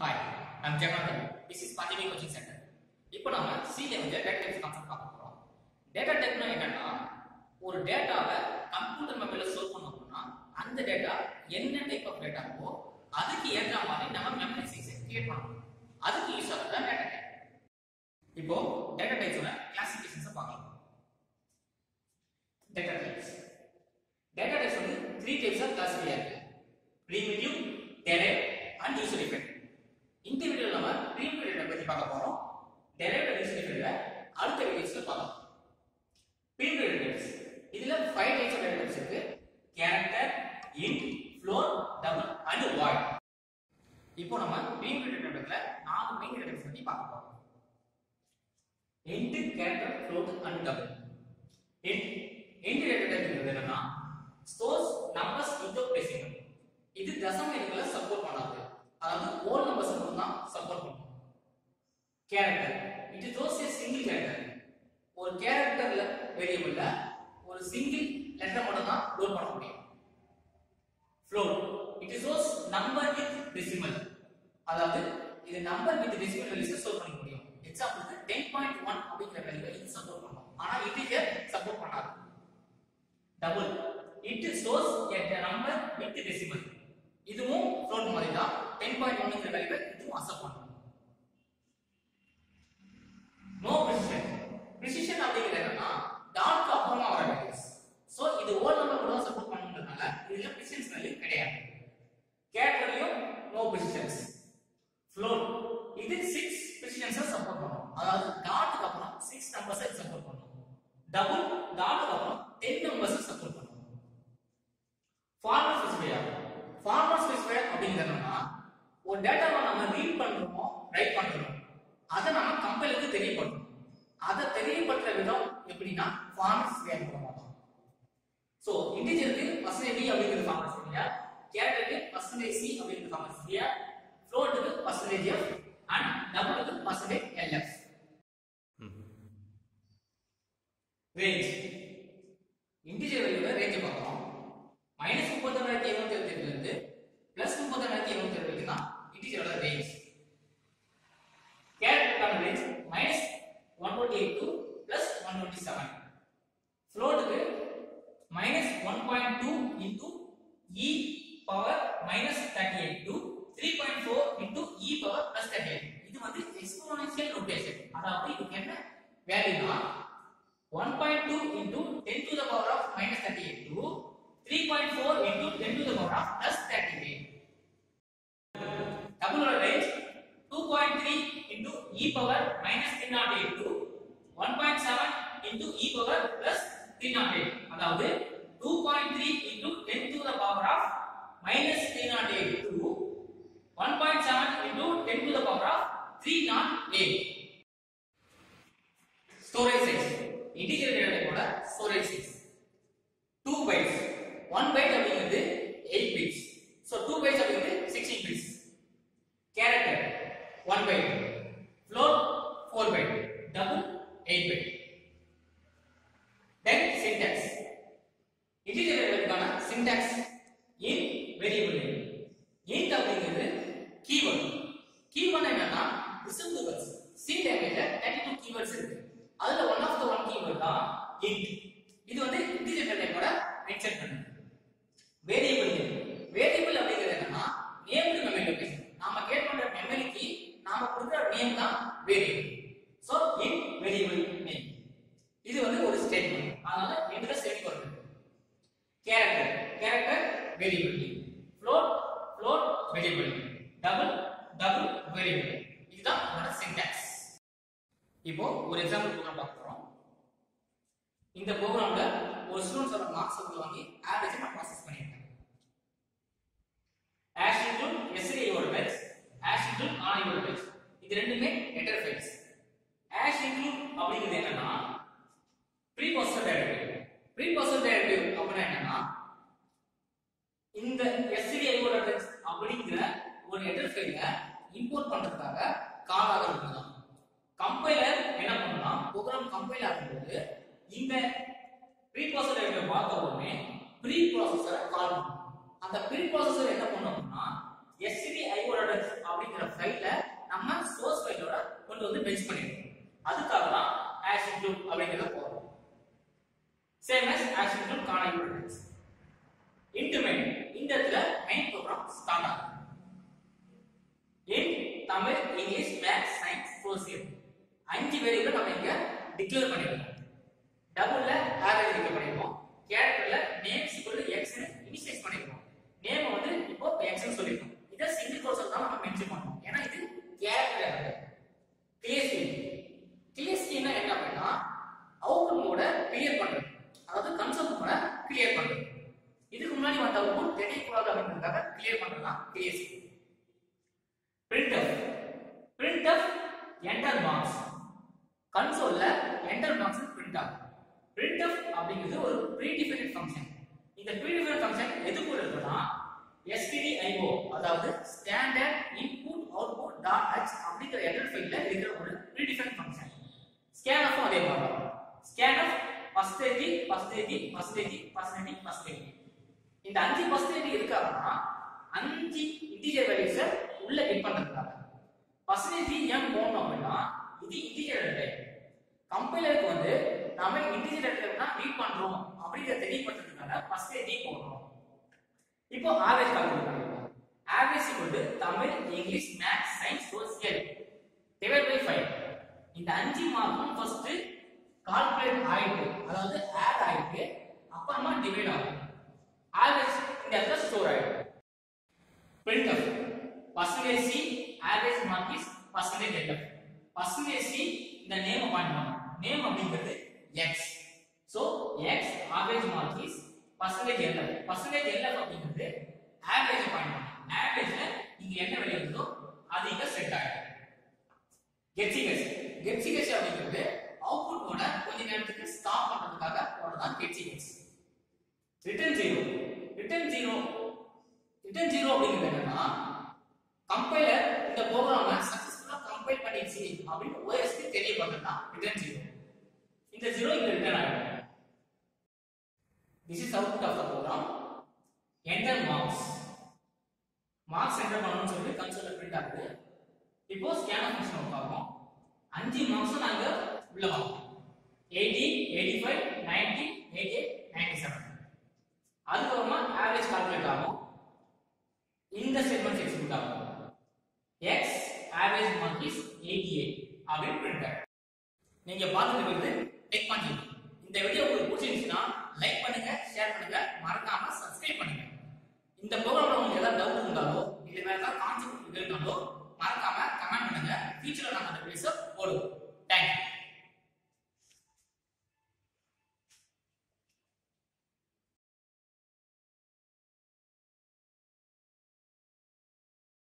Hi I'm Jaganathan this is Panchami coaching centre இப்போ நம்ம சில வந்து டேட்டா டைப்ஸ் கான்செப்ட் பார்க்க போறோம் டேட்டா டைப்னா என்னன்னா ஒரு டேட்டாவை கம்ப்யூட்டர் மெமரியில ஸ்டோர் பண்ணோம்னா அந்த டேட்டா என்ன டைப் ஆஃப் டேட்டாவோ அதுக்கு ஏற்ற மாதிரி நம்ம மெமரி சைஸை கிரியேட் பண்ணணும் அதுக்கு யூஸ் ஆகுது டேட்டா டைப் இப்போ டேட்டா டைப்ஸோட கிளாசிஃபிகேஷன்ஸை பார்க்கலாம் டேட்டா டைப்ஸ் டேட்டா டைப்ஸ் வந்து த்ரீ டைப்ஸ் ஆஃப் கிளாசிஃபை இருக்கு primitive, derived and user effect. இந்த வீடியோல நம்ம primitive data பத்தி பார்க்க போறோம் derived and user effect அடுத்த வீடியோஸ்ல பார்க்கலாம் primitive data இதுல 5 types of data types இருக்கு character int float double and void இப்போ நம்ம primitive data typeல நாலு main data types பத்தி பார்க்க போறோம் int character float and double int int data type என்னன்னா stores numbers into decimal இது தசம எண்களை சப்போர்ட் பண்ணாது அதாவது ஹோல் நம்பர்ஸ் மட்டும் தான் சப்போர்ட் பண்ணும் character it is those single character ஒரு கேரக்டர்ல வேரியபிள்ல ஒரு சிங்கிள் லெட்டர் மட்டும் தான் லோட் பண்ண முடியும் float it is those number with decimal அதாவது இது number with decimal values store பண்ணிக்க முடியும் எக்ஸாம்பிளுக்கு 10.1 அப்படிங்கிற வேல்யூவை இது சப்போர்ட் பண்ணும் ஆனா இன்டிஜர் சப்போர்ட் பண்ணாது double it stores a number with decimal இதுவும் ஃப்ளோட் மாதிரி தான் 10.1ங்கிற வேல்யூவை இதுவும் அக்செப்ட் பண்ணும் நோ precision precision அப்படிங்கிறது என்னன்னா டாட்க்கு அப்புறமா வர வேல்யூஸ் சோ இது ஓல் நம்பர் கூட சப்போர்ட் பண்ணுன்றதுனால இதுல precision வேல்யூ கிடையாது கேரக்டர்லயும் நோ precisions float இது 6 precisions சப்போர்ட் பண்ணும் அதாவது டாட்க்கு அப்புறம் 6 நம்பர்ஸ் சப்போர்ட் பண்ணும் டபுள் டாட்க்கு அப்புறம் 10 நம்பர்ஸ் சப்போர்ட் பண்ணும் ஃபார்மல் ஸ்பெசிஃபையர் ஃபார்மல் ஸ்பெசிஃபையர் அப்படிங்கிறதுனா ஒரு டேட்டாவை நம்ம ரீட் பண்றோமோ ரைட் பண்றோமோ அதை நம்ம கம்பைலருக்கு தெரியப்படுத்தணும் அதை தெரியப்படுத்துற விதம் எப்படின்னா ஃபார்மல் ஸ்பெசிஃபையர் மூலமா தான் ஸோ இன்டிஜருக்கு பர்சன்டேஜ் அப்படிங்கிறது ஃபார்மல் ஸ்பெசிஃபையர் கேரக்டருக்கு பர்சன்டேஜ் சி அப்படிங்கிறது ஃபார்மல் ஸ்பெசிஃபையர் ஃப்ளோட்டுக்கு பர்சன்டேஜ் எஃப் அண்ட் டபுளுக்கு பர்சன்டேஜ் எல்எஃப் ரேஞ்ச் இன்டிஜர் வேல்யூல ரேஞ்ச் பார்க்கணும் மைனஸ் முப்பத்தொன்னாயிரத்தி எழுநூத்தி எழுபத்தி எட்டுல இருந்து பிளஸ் முப்பத்தொன்னாயிரத்தி எழுநூத்தி ஏழு வரைக்கும் தான் இன்டிஜரோட ரேஞ்ச் கேரக்டருக்கான range minus one twenty eight to plus one twenty seven ஃப்ளோட்டுக்கு minus one point two into E power minus thirty eight to three point four into E power plus thirty eight இது வந்து exponential notation அதாவது இதுக்கு என்ன வேல்யூனா one point two into ten to the power of minus thirty eight to 3.4 into 10 to the power of plus 38. Double range 2.3 into e power minus 308 to 1.7 into e power plus 308. அதாவது 2.3 into 10 to the power of minus 308 to 1.7 into 10 to the power of 308. Storage size. Integer data கூட storage size. 2 bytes. 1 byte அப்படிங்கிறது 8 bits. So 2 bytes அப்படிங்கிறது 16 bits. Character 1 byte. Float 4 byte. Double 8 byte. Then syntax. Integer dataக்கான syntax in variable name. int அப்படிங்கிறது keyword. keyword என்னன்னா resemblance. C language 32 keywords இருக்கு. அதுல one of the one keyword தான் int. இது வந்து integer டைப்போட mention பண்ணுது வேரியபிள் நேம் வேரியபிள் அப்படிங்கிறது என்னன்னா நேம்டு மெமரி லொகேஷன் நாம கேட் பண்ற மெமரிக்கு நாம கொடுக்குற நேம் தான் variable so in variable name இது வந்து ஒரு ஸ்டேட்மெண்ட் அதனால இதுல ஸ்டேட்மெண்ட் வருது character character variable name float float variable name double double variable name இதுதான் அதோட சின்டாக்ஸ் இப்போ ஒரு எக்ஸாம்பிள் ப்ரோக்ராம் பார்க்க போறோம் இந்த ப்ரோக்ராம்ல ஒரு ஸ்டூடெண்ட்ஸோட மார்க்ஸ் வந்து வாங்கி ஆவரேஜ் நான் ப்ராசஸ் பண்ணிருக்கேன் ஆஷ் இன்க்ளூட் எஸ்டி யோட பேட்ச் ஆஷ் இன்க்ளூட் ஆன் யோட பேட்ச் இது ரெண்டுமே ஹெடர் ஃபைல்ஸ் ஆஷ் இன்க்ளூட் அப்படிங்கிறது என்னன்னா preprocessor directory preprocessor directory அப்படின்னா என்னன்னா இந்த எஸ்டி யோட பேட்ச் அப்படிங்கிற ஒரு ஹெடர் ஃபைல இம்போர்ட் பண்றதுக்காக கால் ஆகிறது தான் கம்பைலர் என்ன பண்ணுனா ப்ரோக்ராம் கம்பைல் ஆகும்போது இந்த ப்ரீ ப்ராசஸர் பார்த்த உடனே ப்ரீ ப்ராசஸரை கால் பண்ணும் அந்த ப்ரீ ப்ராசஸர் என்ன பண்ணும்னா stdio அப்படிங்கிற ஃபைல் வேரியபிள் நம்ம இங்க டிக்ளேர் பண்ணிருக்கோம் டபுள்ல ஆவரேஜ் டிக்ளேர் பண்ணிருக்கோம் கேரக்டர்ல name equal to X initialize பண்ணிருக்கோம் நேம் வந்து இப்போ எக்ஸ் னு சொல்லிருக்கோம் இத சிங்கிள் கோர்ஸ் தான் நம்ம மென்ஷன் பண்ணோம் ஏன்னா இது கேரக்டர் டிஎஸ்பி டிஎஸ்பினா என்ன அப்படின்னா அவுட்புட் மோட கிளியர் பண்றது அதாவது கன்சோல் மோட கிளியர் பண்றது இதுக்கு முன்னாடி வந்த அவுட்புட் தெரியக்கூடாது அப்படின்றதுக்காக கிளியர் பண்றது தான் டிஎஸ்பி printf printf enter marks கன்சோல்ல enter marks print ஆகும் printf அப்படிங்கிறது ஒரு predefined function இந்த predefined function எது கூட இருக்குன்னா stdio அதாவது standard input output dot h அப்படிங்கிற எரர் ஃபைல்ல இருக்கிற ஒரு predefined function scanf அதே மாதிரி தான் scanf percentage percentage percentage percentage percentage இந்த அஞ்சு பர்சன்டேஜ் இருக்காங்கன்னா அஞ்சு இன்டிஜர் வேல்யூஸ உள்ள கெட் பண்றதுக்காக பர்சன்டேஜ் ஏன் போடணும் அப்படின்னா இது இன்டிஜர் டைப் கம்பைலருக்கு வந்து நாம இன்டிஜர் டைப் தான் ரீட் பண்றோம் அப்படிங்கறத தெரியப்படுத்துறதுக்காக பர்சன்டேஜ் போடுறோம் இப்போ ஆவரேஜ் கால்குலேட் பண்ணிக்கலாம் average equal Tamil English maths science social divide by 5 இந்த அஞ்சு மார்க்கும் ஃபர்ஸ்ட் கால்குலேட் ஆயிட்டு அதாவது ஆட் ஆயிட்டு அப்புறமா டிவைட் ஆகும் ஆவரேஜ் இந்த இடத்துல ஸ்டோர் ஆயிடும் printf percentage c average mark is percentage lf percentage c இந்த நேம் பாயிண்ட் பண்ணணும் நேம் அப்படிங்கிறது x so x average mark is percentage lf percentage lf அப்படிங்கிறது average பாயிண்ட் பண்ணணும் average இங்க என்ன வெளிய வருதோ அது இங்க செட் ஆயிடும் கெட்சிகஸ் கெட்சிகஸ் அப்படிங்கிறது அவுட்புட் ஓட கொஞ்ச நேரத்துக்கு ஸ்டாப் பண்றதுக்காக போடுறதான் கெட்சிகஸ் return zero return zero return zero அப்படிங்கிறது என்னன்னா கம்பைலர் இந்த ப்ரோக்ராம சக்சஸ்ஃபுல்லா கம்பைல் பண்ணிடுச்சு அப்படின்னு ஓஎஸ்க்கு தெரியப்படுறதுதான் ரிட்டர்ன் ஜீரோ இந்த ஜீரோ இங்க ரிட்டர்ன் ஆகும் this is output of the program enter marks marks enter பண்ணணும்னு சொல்லி கன்சோல்ல பிரிண்ட் ஆகுது இப்போ ஸ்கேனர் ஃபங்க்ஷன் பார்ப்போம் அஞ்சு மார்க்ஸும் நாங்க உள்ள பார்ப்போம் eighty eighty five ninety eighty ninety seven அதுக்கப்புறமா ஆவரேஜ் கால்குலேட் ஆகும் இந்த ஸ்டேட்மெண்ட் எக்ஸிக்யூட் ஆகும் x ஆவரேஜ் மார்க் இஸ் 88 அப்படின்னு பிரிண்ட் ஆகும் நீங்க பார்த்துட்டு இருக்கிறது டெக் பண்ணி இந்த வீடியோ உங்களுக்கு பிடிச்சிருந்துச்சுன்னா லைக் பண்ணுங்க ஷேர் பண்ணுங்க மறக்காம சப்ஸ்கிரைப் பண்ணுங்க இந்த ப்ரோக்ராம்ல உங்களுக்கு ஏதாவது டவுட் இருந்தாலோ இல்ல வேற ஏதாவது கான்செப்ட் இருந்தாலோ மறக்காம கமெண்ட் பண்ணுங்க ஃபியூச்சர்ல நாங்க அந்த வீடியோஸ் போடுவோம்